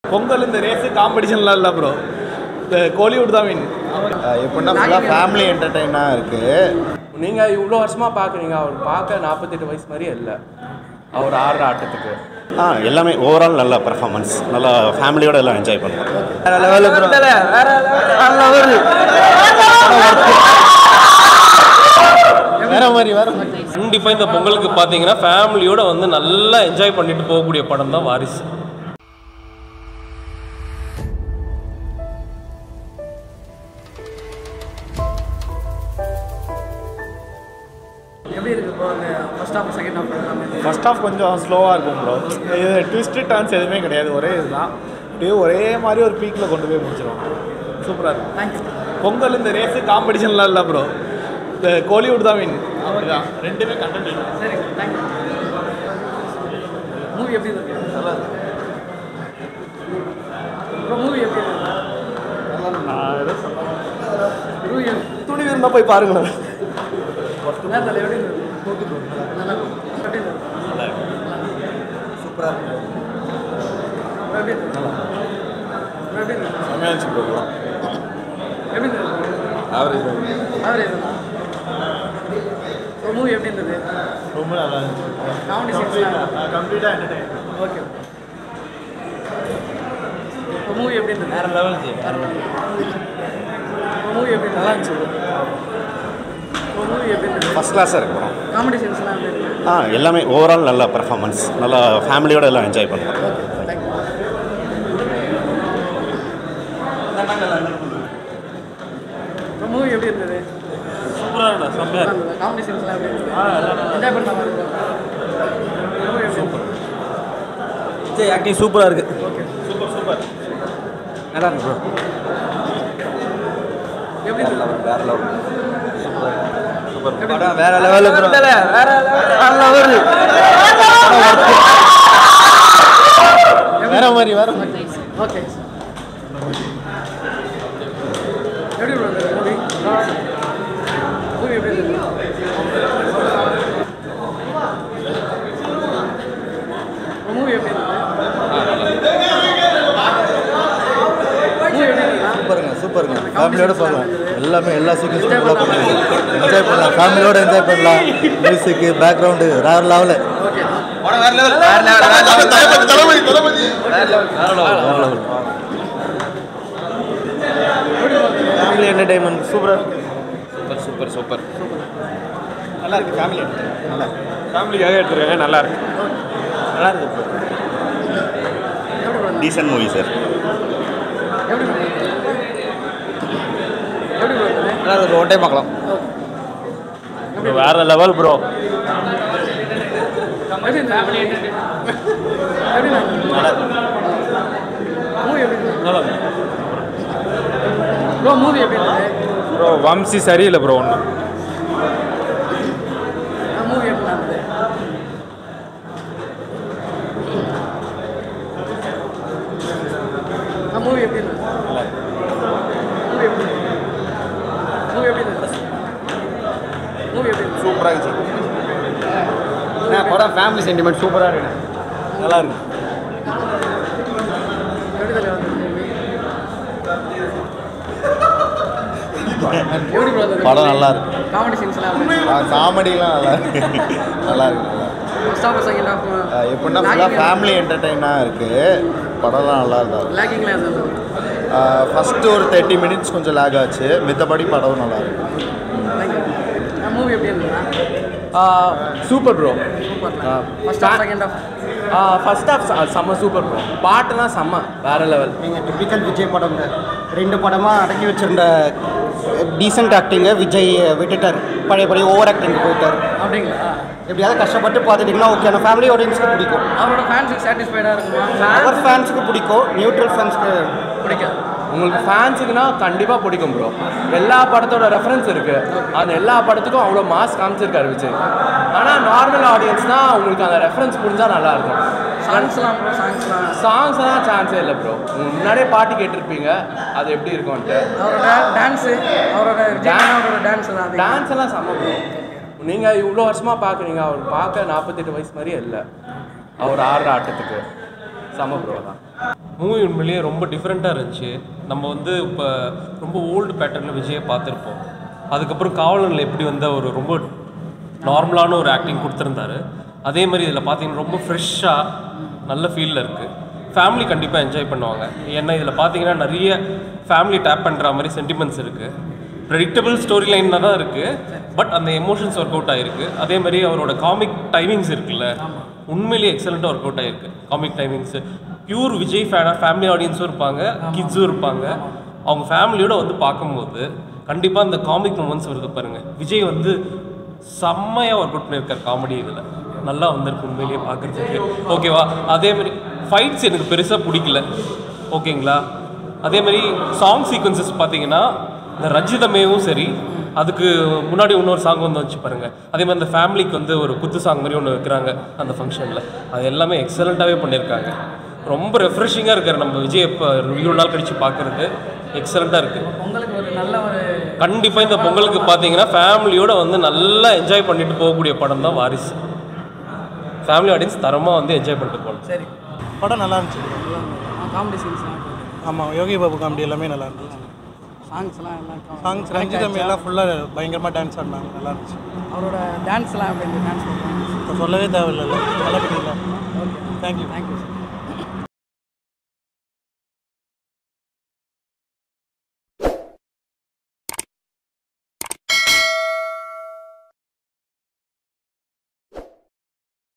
பொங்கல் இந்த ரேஸு காம்படிஷன்லாம் இல்லை ப்ரோ இந்த கோலிவுட் தான் மீன் எப்படின்னா ஃபுல்லாக ஃபேமிலி என்டர்டெயினாக இருக்குது நீங்கள் இவ்வளோ வருஷமாக பார்க்குறீங்க அவர் பார்க்க நாற்பத்தெட்டு வயசு மாதிரியே இல்லை அவர் ஆடுற ஆட்டத்துக்கு ஆ எல்லாமே ஓவரால் நல்ல பர்ஃபார்மன்ஸ் நல்லா ஃபேமிலியோட எல்லாம் என்ஜாய் பண்ணலாம் வேற மாதிரி வேற மாதிரி கண்டிப்பாக இந்த பொங்கலுக்கு பார்த்தீங்கன்னா ஃபேமிலியோட வந்து நல்லா என்ஜாய் பண்ணிட்டு போகக்கூடிய படம் தான் வாரிசு எப்படி இருக்கு இப்போ அந்த ஃபர்ஸ்ட் ஹாஃப் செகண்ட் ஹாஃப் எல்லாமே ஃபர்ஸ்ட் ஹாஃப் கொஞ்சம் ஸ்லோவாக இருக்கும் ப்ரோ இது ட்விஸ்ட்டு டர்ன்ஸ் எதுவுமே கிடையாது ஒரே இதுதான் அப்படியே ஒரே மாதிரி ஒரு பீக்கில் கொண்டு போய் முடிச்சிடும் சூப்பராக இருக்கும் தேங்க்யூ பொங்கல் இந்த ரேஸு காம்படிஷன்லாம் இல்லை ப்ரோ இந்த கோலிவுட் தான் மீன் அப்படிதான் ரெண்டுமே கண்டென்ட் சரி தேங்க்யூ மூவி எப்படி இருக்கு நல்லா இருக்கு ப்ரோ மூவி எப்படி இருக்கு மூவி துணி இருந்தால் போய் பாருங்களேன் என்ன தலை எப்படி இருக்கு நல்லா இருக்கு எப்படி இருக்கு சூப்பராக இருக்கு எப்படி இருக்கு எப்படி இருக்கு செம்மையாச்சு ப்ரோ எப்படி இருக்கு ஆவரேஜ் ஆவரேஜ் ஸோ மூவி எப்படி இருந்தது ரொம்ப நல்லா இருந்துச்சு காமெடி சீன்ஸ்லாம் கம்ப்ளீட்டாக என்டர்டைன் ஓகே இப்போ மூவி எப்படி இருந்தது வேறு லெவல் வேற level. இப்போ மூவி எப்படி நல்லா இருந்துச்சு இப்போ மூவி எப்படி இருந்தது ஃபஸ்ட் கிளாஸாக இருக்கு படம் காமெடி சீன்ஸ்லாம் எப்படி இருக்கு ஆ எல்லாமே ஓவரால் நல்ல பர்ஃபார்மன்ஸ் நல்லா ஃபேமிலியோட எல்லாம் என்ஜாய் பண்ணலாம் ஓகே தேங்க்யூ இப்போ மூவி எப்படி இருந்தது சூப்பராக இருக்கா செம்மையாக காமெடி சீன்ஸ்லாம் எப்படி இருந்தது என்ஜாய் பண்ண மாதிரி இருக்கா மூவி எப்படி சூப்பர் விஜய் ஆக்டிங் சூப்பராக இருக்கு ஓகே சூப்பர் சூப்பர் நல்லா இருக்கு ப்ரோ எப்படி இருந்தது வேற லெவல் எப்படி படம் வேற லெவலில் ப்ரோ வேற லெவல் வேற மாதிரி வேற மாதிரி ஓகே எப்படி bro இருந்தது மூவி மூவி எப்படி இருந்தது மூவி எப்படி இருந்தது மூவி எப்படி இருந்தது சூப்பருங்க சூப்பருங்க ஃபேமிலியோட போகலாம் எல்லாமே எல்லா சீக்கிரம் நல்லா பண்ணுங்க என்ஜாய் பண்ணலாம் ஃபேமிலியோட என்ஜாய் பண்ணலாம் மியூசிக்கு பேக்ரவுண்டு வேற லெவலு ஓகே வேற லெவல் வேற லெவல் ஃபேமிலி என்டர்டைன்மெண்ட் சூப்பராக சூப்பர் சூப்பர் சூப்பர் நல்லா இருக்கு ஃபேமிலி நல்லா ஃபேமிலிக்காக எடுத்துருக்காங்க நல்லா இருக்கு நல்லா இருக்கு ப்ரோ எப்படி bro? டீசன்ட் மூவி சார் எப்படி bro? எப்படி bro இருந்தது? நல்லா இருக்கு ஒன் டைம் பார்க்கலாம் வேற லெவல் ப்ரோ எப்படி இருந்தது? எப்படி இருந்தது? மூவி எப்படி இருந்தது? நல்லா ப்ரோ மூவி எப்படி இருந்தது ப்ரோ வம்சி சரியில்லை ப்ரோ ஒன்று மூவி எப்படி இருந்தது மூவி எப்படி இருந்தது மூவி எப்படி மூவி எப்படி இருந்தது மூவி எப்படி இருந்தது சூப்பராக இருந்துச்சு நான் படம் ஃபேமிலி சென்டிமெண்ட் சூப்பராக இருக்கு நல்லா இருக்கு எப்படி தலை வந்தது மூவி எப்படி ப்ரோ இருந்தது படம் நல்லா இருக்கு காமெடி சீன்ஸ்லாம் காமெடிலாம் நல்லா இருக்கு நல்லா இருக்கு நல்லா இருக்கு ஃபர்ஸ்ட் ஹாஃப் செகண்ட் ஹாஃப் ஆ, எப்படின்னா ஃபுல்லாக ஃபேமிலி என்டர்டெயினாக இருக்குது படம்லாம் நல்லா இருந்தாரு லேக்கிங்லாம் இருந்தது ஃபஸ்ட்டு ஒரு தேர்ட்டி மினிட்ஸ் கொஞ்சம் லேக் ஆச்சு மித்தபடி படம் நல்லா இருக்கு தேங்க்யூ மூவி எப்படி இருந்ததுண்ணா super bro super first half second half first half செம்ம சூப்பர் ப்ரோ பாட்டுலாம் செம்ம வேற லெவல் நீங்கள் டிபிக்கல் விஜய் படம் ரெண்டு படமாக அடக்கி வச்சிருந்த டீசென்ட் ஆக்டிங்கை விஜய் விட்டுட்டார் பழைய பழைய ஓவர் ஆக்டிங் போயிட்டார் அப்படிங்களா எப்படியாவது கஷ்டப்பட்டு பார்த்துட்டிங்கன்னா ஓகே அந்த ஃபேமிலி ஆடியன்ஸ்க்கு பிடிக்கும் அவரோட ஃபேன்ஸுக்கு சாட்டிஸ்ஃபைடாக இருக்குமா அவர் ஃபேன்ஸுக்கு பிடிக்கும் நியூட்ரல் ஃபேன்ஸ்க்கு பிடிக்காது உங்களுக்கு ஃபேன்ஸுக்குனா கண்டிப்பாக பிடிக்கும் ப்ரோ எல்லா படத்தோட ரெஃபரன்ஸ் இருக்குது அந்த எல்லா படத்துக்கும் அவ்வளோ மாஸ் காமிச்சிருக்காரு விஜய் ஆனால் நார்மல் ஆடியன்ஸ்னால் உங்களுக்கு அந்த ரெஃபரன்ஸ் புரிஞ்சால் நல்லாயிருக்கும் சாங்ஸ்லாம் ப்ரோ சாங்ஸ்லாம் சாங்ஸ் தான் சான்ஸே இல்லை ப்ரோ முன்னாடியே பாட்டு கேட்டிருப்பீங்க அது எப்படி இருக்கும்ன்ட்டு அவரோட டான்ஸு அவரோட விஜய் அவரோட டான்ஸ் தான் அது டான்ஸ் எல்லாம் செம்ம ப்ரோ நீங்கள் இவ்வளோ வருஷமாக பார்க்குறீங்க அவர் பார்க்க நாற்பத்தெட்டு வயசு மாதிரியே இல்லை அவர் ஆடுற ஆட்டத்துக்கு செம்ம ப்ரோ தான் மூவி உண்மையிலேயே ரொம்ப டிஃப்ரெண்ட்டாக இருந்துச்சு நம்ம வந்து இப்போ ரொம்ப ஓல்டு பேட்டர்னில் விஜயை பார்த்துருப்போம் அதுக்கப்புறம் காவலனில் எப்படி வந்த ஒரு ரொம்ப நார்மலான ஒரு ஆக்டிங் கொடுத்துருந்தாரு அதே மாதிரி இதில் பார்த்தீங்கன்னா ரொம்ப ஃப்ரெஷ்ஷாக நல்ல ஃபீலில் இருக்குது ஃபேமிலி கண்டிப்பாக என்ஜாய் பண்ணுவாங்க ஏன்னா இதில் பார்த்தீங்கன்னா நிறைய ஃபேமிலி டேப் பண்ணுற மாதிரி சென்டிமெண்ட்ஸ் இருக்குது ப்ரெடிக்டபிள் ஸ்டோரி லைனில் தான் இருக்குது பட் அந்த எமோஷன்ஸ் ஒர்க் அவுட் ஆகிருக்கு அதே மாதிரி அவரோட காமிக் டைமிங்ஸ் இருக்குல்ல உண்மையிலேயே எக்ஸலண்ட்டாக ஒர்க் அவுட் ஆகிருக்கு காமிக் டைமிங்ஸு பியூர் விஜய் ஃபேனாக ஃபேமிலி ஆடியன்ஸும் இருப்பாங்க கிட்ஸும் இருப்பாங்க அவங்க ஃபேமிலியோட வந்து பார்க்கும்போது கண்டிப்பாக அந்த காமிக் மூமெண்ட்ஸ் வருது பாருங்கள் விஜய் வந்து செம்மையாக ஒர்க் அவுட் பண்ணியிருக்கார் காமெடி இதில் நல்லா வந்திருக்கு உண்மையிலேயே பார்க்குறதுக்கு ஓகேவா அதே மாதிரி ஃபைட்ஸ் எனக்கு பெருசாக பிடிக்கல ஓகேங்களா அதே மாதிரி சாங் சீக்வன்சஸ் பார்த்தீங்கன்னா இந்த ரஞ்சிதமேவும் சரி அதுக்கு முன்னாடி இன்னொரு சாங் வந்து வச்சு பாருங்க அதே மாதிரி அந்த ஃபேமிலிக்கு வந்து ஒரு குத்து சாங் மாதிரி ஒன்று வைக்கிறாங்க அந்த ஃபங்க்ஷனில் அது எல்லாமே எக்ஸலண்ட்டாகவே பண்ணியிருக்காங்க ரொம்ப ரெஃப்ரெஷிங்காக இருக்கார் நம்ம விஜய் இப்போ இவ்வளோ நாள் கழிச்சு பார்க்குறது எக்ஸலண்ட்டாக இருக்குது உங்களுக்கு ஒரு நல்ல ஒரு கண்டிப்பாக இந்த பொங்கலுக்கு பார்த்தீங்கன்னா ஃபேமிலியோட வந்து நல்லா என்ஜாய் பண்ணிட்டு போகக்கூடிய படம் தான் வாரிசு ஃபேமிலி ஆடியன்ஸ் தரமாக வந்து என்ஜாய் பண்ணிட்டு போகணும் சரி படம் நல்லா இருந்துச்சு காமெடி சீன்ஸ்லாம் ஆமாம் யோகி பாபு காமெடி எல்லாமே நல்லா இருந்துச்சு சாங்ஸ்லாம் எல்லாம் சாங்ஸ் ரஞ்சிதம் எல்லாம் ஃபுல்லாக பயங்கரமாக டான்ஸ் ஆடினாங்க நல்லா இருந்துச்சு அவரோட டான்ஸ்லாம் எப்படி டான்ஸ் இப்போ சொல்லவே தேவையில்லை நல்லா பண்ணிடலாம் தேங்க்யூ தேங்க்யூ